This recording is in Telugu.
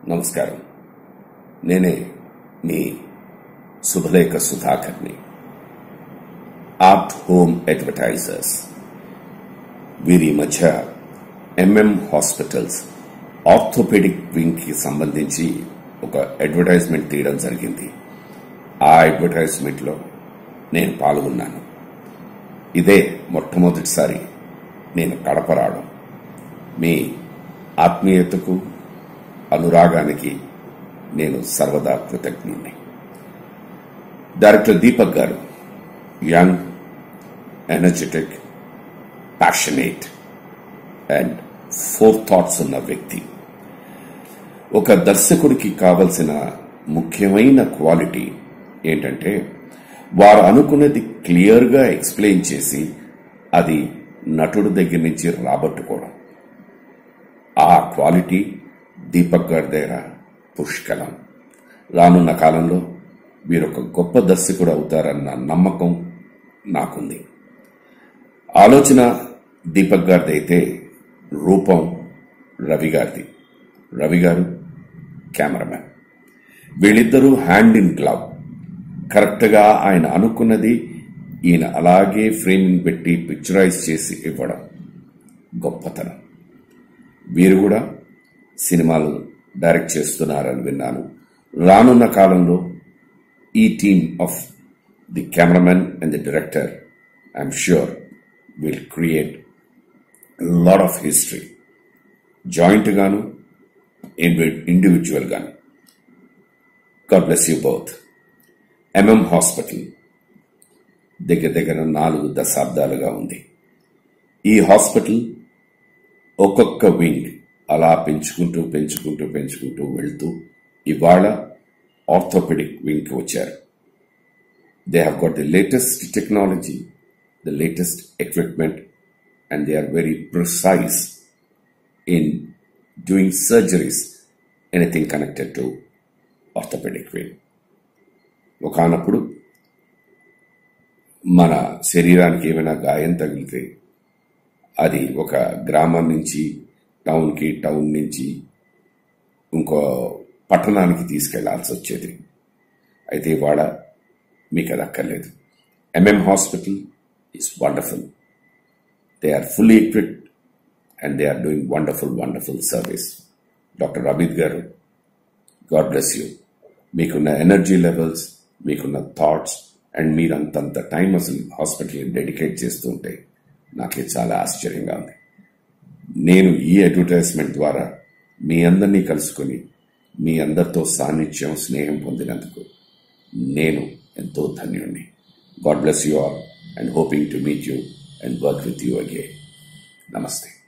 నమస్కారం నేనే మీ శుభలేఖ సుధాకర్ని ఆర్ట్ హోమ్ అడ్వర్టైజర్స్ వీరి మధ్య ఎంఎం హాస్పిటల్స్ ఆర్థోపెడిక్ వింగ్ కి సంబంధించి ఒక అడ్వర్టైజ్మెంట్ తీయడం జరిగింది ఆ అడ్వర్టైజ్మెంట్ లో నేను పాల్గొన్నాను ఇదే మొట్టమొదటిసారి నేను కడప రావడం మీ ఆత్మీయతకు అనురాగానికి నేను సర్వదా కృతజ్ఞుణ్ణి director Deepak garu young energetic passionate and four thoughts ఉన్న వ్యక్తి ఒక దర్శకుడికి కావలసిన ముఖ్యమైన క్వాలిటీ ఏంటంటే వారు అనుకున్నది క్లియర్గా ఎక్స్ప్లెయిన్ చేసి అది నటుడి దగ్గర నుంచి రాబట్టుకోవడం ఆ క్వాలిటీ దీపక్ గారి దగ్గర పుష్కలం రానున్న కాలంలో వీరొక గొప్ప దర్శకుడు అవుతారన్న నమ్మకం నాకుంది ఆలోచన దీపక్ గారిది అయితే రూపం రవి గారిది రవి గారు కెమెరామెన్ వీళ్ళిద్దరూ హ్యాండ్ ఇన్ గ్లవ్ కరెక్ట్గా ఆయన అనుకున్నది ఈయన అలాగే ఫ్రేమింగ్ పెట్టి పిక్చరైజ్ చేసి ఇవ్వడం గొప్పతనం వీరు కూడా సినిమాలు డైరెక్ట్ చేస్తున్నారని విన్నాను రానున్న కాలంలో ఈ team of the cameraman and the director I'm sure will create lot of history joint గాను ఇండివిజువల్ గాను God bless you both MM hospital దగ్గర దగ్గర నాలుగు దశాబ్దాలుగా ఉంది ఈ హాస్పిటల్ ఒక్కొక్క వింగ్ అలా పెంచుకుంటూ పెంచుకుంటూ పెంచుకుంటూ వెళ్తూ ఇవాళ ఆర్థోపెడిక్ వింగ్కి వచ్చారు they have got the latest technology the latest equipment and they are very precise in doing surgeries anything connected to orthopaedic wing ఒకనప్పుడు మన శరీరానికి ఏమైనా గాయం తగిలితే అది ఒక గ్రామం నుంచి టౌన్కి టౌన్ నుంచి ఇంకో పట్టణానికి తీసుకెళ్లాల్సి వచ్చేది అయితే ఇవాళ మీకు అది అక్కర్లేదు MM hospital is wonderful they are fully equipped and they are doing wonderful wonderful service doctor Amit garu God bless you మీకున్న ఎనర్జీ లెవెల్స్ మీకున్న థాట్స్ అండ్ మీరు అంతంత టైం అసలు హాస్పిటల్కి డెడికేట్ చేస్తూ ఉంటే నాకు చాలా ఆశ్చర్యంగా ఉంది నేను ఈ అడ్వర్టైజ్మెంట్ ద్వారా మీ అందరినీ కలుసుకొని మీ అందరితో సాన్నిధ్యం స్నేహం పొందినందుకు నేను ఎంతో ధన్యుణ్ణి God bless you all and hoping to meet you and work with you again నమస్తే